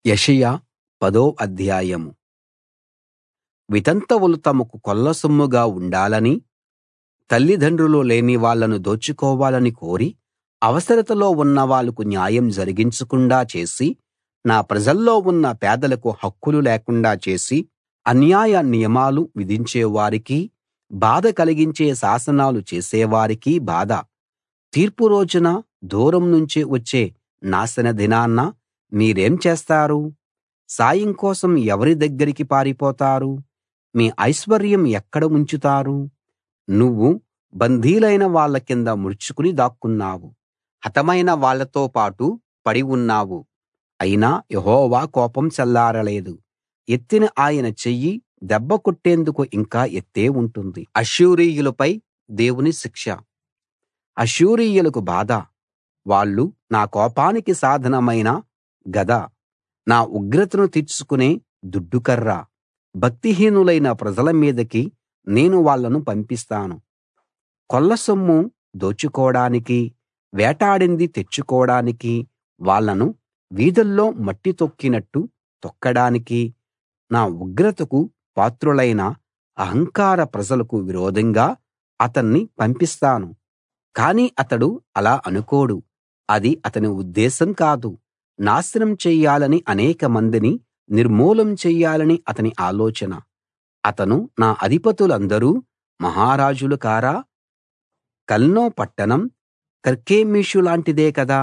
యెషయా పదో అధ్యాయం వితంతువులు తమకు కొల్లసొమ్ముగా ఉండాలని తల్లిదండ్రులు లేని వాళ్ళను దోచుకోవాలని కోరి అవసరతలో ఉన్న వాళ్లకు న్యాయం జరిగించకుండా చేసి నా ప్రజల్లో ఉన్న పేదలకు హక్కులు లేకుండా చేసి అన్యాయ నియమాలు విధించే వారికీ బాధ కలిగించే శాసనాలు చేసేవారికీ బాధ తీర్పు రోజున దూరం నుంచి వచ్చే నాశన దినాన మీరేం చేస్తారు సాయం కోసం ఎవరి దగ్గరికి పారిపోతారు మీ ఐశ్వర్యం ఎక్కడ ఉంచుతారు నువ్వు బందీలైన వాళ్ళ కింద ముడుచుకుని దాక్కున్నావు హతమైన వాళ్ళతో పాటు పడి ఉన్నావు అయినా యెహోవా కోపం చల్లారలేదు ఎత్తిన ఆయన చెయ్యి దెబ్బ కొట్టేందుకు ఇంకా ఎత్తే ఉంటుంది అష్షూరీయులపై దేవుని శిక్ష అష్షూరీయులకు బాధ వాళ్ళు నా కోపానికి సాధనమైన గద నా ఉగ్రతను తీర్చుకునే దుడ్డుకర్ర భక్తిహీనులైన ప్రజల మీదకి నేను వాళ్ళను పంపిస్తాను కొల్లసొమ్ము దోచుకోడానికి వేటాడింది తెచ్చుకోడానికి వాళ్ళను వీధుల్లో మట్టి తొక్కినట్టు తొక్కడానికి నా ఉగ్రతకు పాత్రులైన అహంకార ప్రజలకు విరోధంగా అతన్ని పంపిస్తాను కానీ అతడు అలా అనుకోడు అది అతని ఉద్దేశం కాదు నాశనం చెయ్యాలని అనేకమందిని నిర్మూలం చెయ్యాలని అతని ఆలోచన అతను నా అధిపతులందరూ మహారాజులు కారా కల్నో పట్టణం కర్కెమీషు లాంటిదే కదా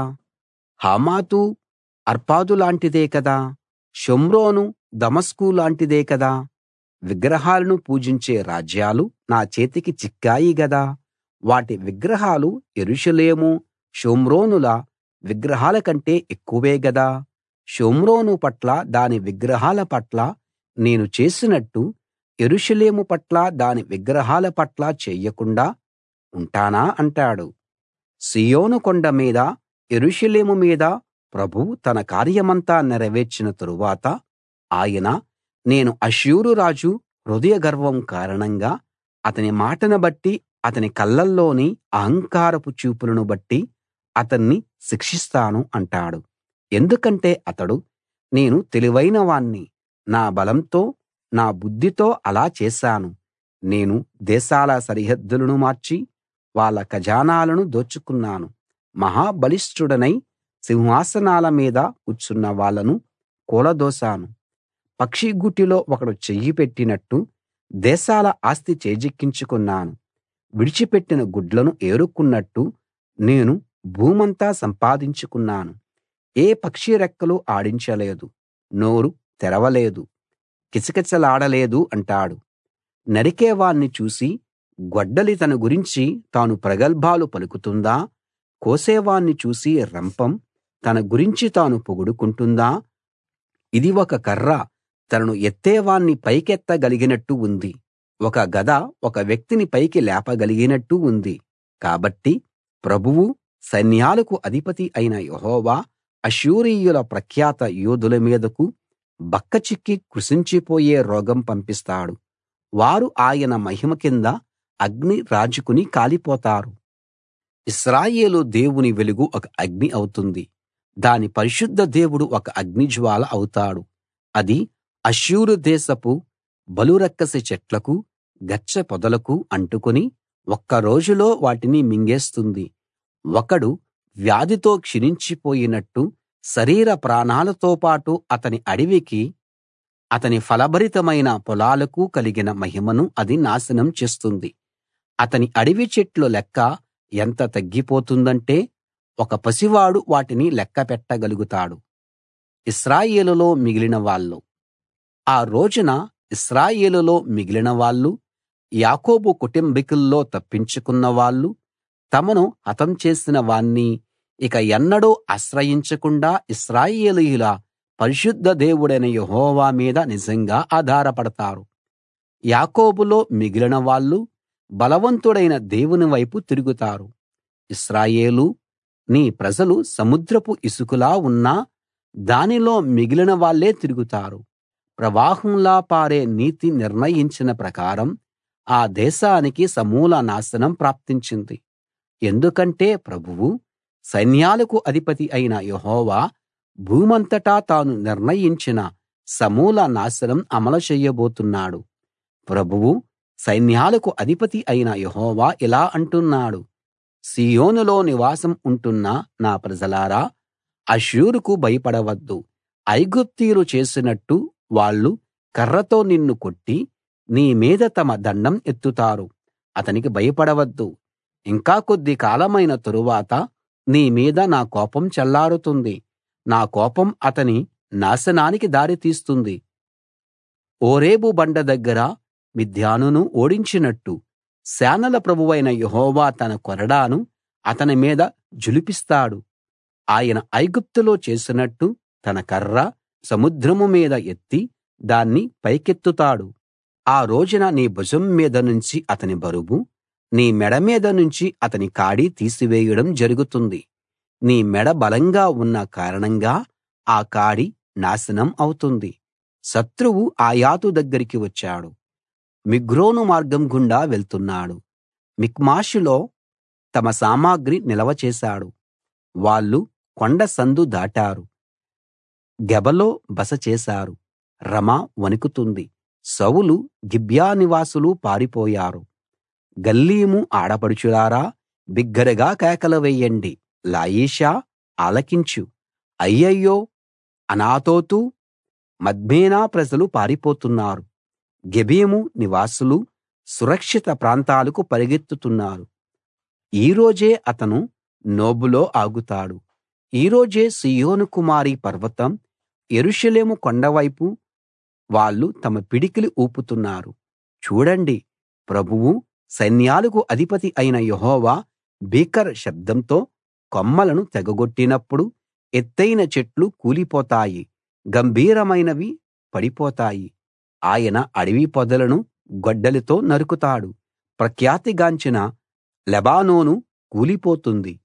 హమాతు అర్పాదు లాంటిదే కదా షోమ్రోను దమస్కు లాంటిదే కదా విగ్రహాలను పూజించే రాజ్యాలు నా చేతికి చిక్కాయి గదా వాటి విగ్రహాలు యెరూషలేము షోమ్రోనుల విగ్రహాల కంటే ఎక్కువే గదా షోమ్రోను పట్ల దాని విగ్రహాల పట్ల నేను చేసినట్టు యెరూషలేము పట్ల దాని విగ్రహాల పట్ల చెయ్యకుండా ఉంటానా అంటాడు సీయోను కొండ మీద యెరూషలేము మీద ప్రభువు తన కార్యమంతా నెరవేర్చిన తరువాత ఆయన నేను అష్షూరు రాజు హృదయ గర్వం కారణంగా అతని మాటను బట్టి అతని కళ్ళల్లోని అహంకారపు చూపులను బట్టి అతన్ని శిక్షిస్తాను అంటాడు ఎందుకంటే అతడు నేను తెలివైన వాణ్ణి నా బలంతో నా బుద్ధితో అలా చేశాను నేను దేశాల సరిహద్దులను మార్చి వాళ్ళ ఖజానాలను దోచుకున్నాను మహా బలిష్ఠుడనై సింహాసనాల మీద కూర్చున్న వాళ్ళను కూలదోశాను పక్షి గూటిలో ఒకడు చెయ్యి పెట్టినట్టు దేశాల ఆస్తి చేజిక్కించుకున్నాను విడిచిపెట్టిన గుడ్లను ఏరుకున్నట్టు నేను భూమంతా సంపాదించుకున్నాను ఏ పక్షి రెక్కలు ఆడించలేదు నోరు తెరవలేదు కిచకిచలాడలేదు అంటాడు నరికేవాణ్ణి చూసి గొడ్డలి తన గురించి తాను ప్రగల్భాలు పలుకుతుందా కోసేవాణ్ణి చూసి రంపం తన గురించి తాను పొగుడుకుంటుందా ఇది ఒక కర్ర తనను ఎత్తేవాణ్ణి పైకెత్తగలిగినట్టు ఉంది ఒక గద ఒక వ్యక్తిని పైకి లేపగలిగినట్టు ఉంది కాబట్టి ప్రభువు సైన్యాలకు అధిపతి అయిన యెహోవా అష్షూరీయుల ప్రఖ్యాత యోధుల మీదకు బక్కచిక్కి కృశించిపోయే రోగం పంపిస్తాడు వారు ఆయన మహిమ కింద అగ్ని రాజుకుని కాలిపోతారు ఇశ్రాయేలు దేవుని వెలుగు ఒక అగ్ని అవుతుంది దాని పరిశుద్ధ దేవుడు ఒక అగ్నిజ్వాల అవుతాడు అది అష్షూరు దేశపు బలురక్కసి చెట్లకు గచ్చ పొదలకు అంటుకుని ఒక్క రోజులో వాటిని మింగేస్తుంది ఒకడు వ్యాధితో క్షీణించిపోయినట్టు శరీర ప్రాణాలతో పాటు అతని అడవికి అతని ఫలభరితమైన పొలాలకు కలిగిన మహిమను అది నాశనం చేస్తుంది అతని అడవి చెట్ల లెక్క ఎంత తగ్గిపోతుందంటే ఒక పసివాడు వాటిని లెక్క పెట్టగలుగుతాడు ఇశ్రాయేలులో మిగిలిన వాళ్ళు ఆ రోజున ఇశ్రాయేలులో మిగిలిన వాళ్ళు యాకోబు కుటుంబికుల్లో తప్పించుకున్న వాళ్ళు తమను హతం చేసిన వాణ్ణి ఇక ఎన్నడూ ఆశ్రయించకుండా ఇశ్రాయేలీయుల పరిశుద్ధ దేవుడైన యెహోవా మీద నిజంగా ఆధారపడతారు యాకోబులో మిగిలిన వాళ్ళు బలవంతుడైన దేవుని వైపు తిరుగుతారు ఇశ్రాయేలూ నీ ప్రజలు సముద్రపు ఇసుకలా ఉన్నా దానిలో మిగిలిన వాళ్ళే తిరుగుతారు ప్రవాహంలా పారే నీతి నిర్ణయించిన ప్రకారం ఆ దేశానికి సమూల నాశనం ప్రాప్తించింది ఎందుకంటే ప్రభువు సైన్యాలకు అధిపతి అయిన యెహోవా భూమంతటా తాను నిర్ణయించిన సమూల నాశనం అమలు చెయ్యబోతున్నాడు ప్రభువు సైన్యాలకు అధిపతి అయిన యెహోవా ఇలా అంటున్నాడు సీయోనులో నివాసం ఉంటున్న నా ప్రజలారా అష్షూరుకు భయపడవద్దు ఐగుప్తీయులు చేసినట్టు వాళ్ళు కర్రతో నిన్ను కొట్టి నీ మీద తమ దండం ఎత్తుతారు అతనికి భయపడవద్దు ఇంకా కొద్ది కాలమైన తరువాత నీ మీద నా కోపం చల్లారుతుంది నా కోపం అతని నాశనానికి దారి తీస్తుంది ఓరేబు బండ దగ్గర మిద్యానును ఓడించినట్టు సేనల ప్రభువైన యెహోవా తన కొరడాను అతని మీద ఝుళిపిస్తాడు ఆయన ఐగుప్తులో చేసినట్టు తన కర్ర సముద్రము మీద ఎత్తి దాన్ని పైకెత్తుతాడు ఆ రోజున నీ భుజం మీద నుంచి అతని బరువు నీ మెడ మీద నుంచి అతని కాడి తీసివేయడం జరుగుతుంది నీ మెడ బలంగా ఉన్న కారణంగా ఆ కాడి నాశనం అవుతుంది శత్రువు ఆయాతు దగ్గరికి వచ్చాడు మిగ్రోను మార్గం గుండా వెళ్తున్నాడు మిక్మాషులో తమ సామగ్రి నిల్వ చేశాడు వాళ్ళు కొండ సందు దాటారు గెబలో బస చేశారు రమా వణుకుతుంది సౌలు గిబ్యా నివాసులు పారిపోయారు గల్లీము ఆడపడుచులారా బిగ్గరగా కేకలు వెయ్యండి లాయిషా ఆలకించు అయ్యయ్యో అనాతోతు మద్మేనా ప్రజలు పారిపోతున్నారు గెబీము నివాసులు సురక్షిత ప్రాంతాలకు పరిగెత్తుతున్నారు ఈ రోజే అతను నోబులో ఆగుతాడు ఈ రోజే సీయోను కుమారి పర్వతం యెరూషలేము కొండవైపు వాళ్ళు తమ పిడికిలి ఊపుతున్నారు చూడండి ప్రభువు సైన్యాలకు అధిపతి అయిన యెహోవా భీకర శబ్దంతో కొమ్మలను తెగగొట్టినప్పుడు ఎత్తయిన చెట్లు కూలిపోతాయి గంభీరమైనవి పడిపోతాయి ఆయన అడవి పొదలను గొడ్డలితో నరుకుతాడు ప్రఖ్యాతిగాంచిన లెబానోను కూలిపోతుంది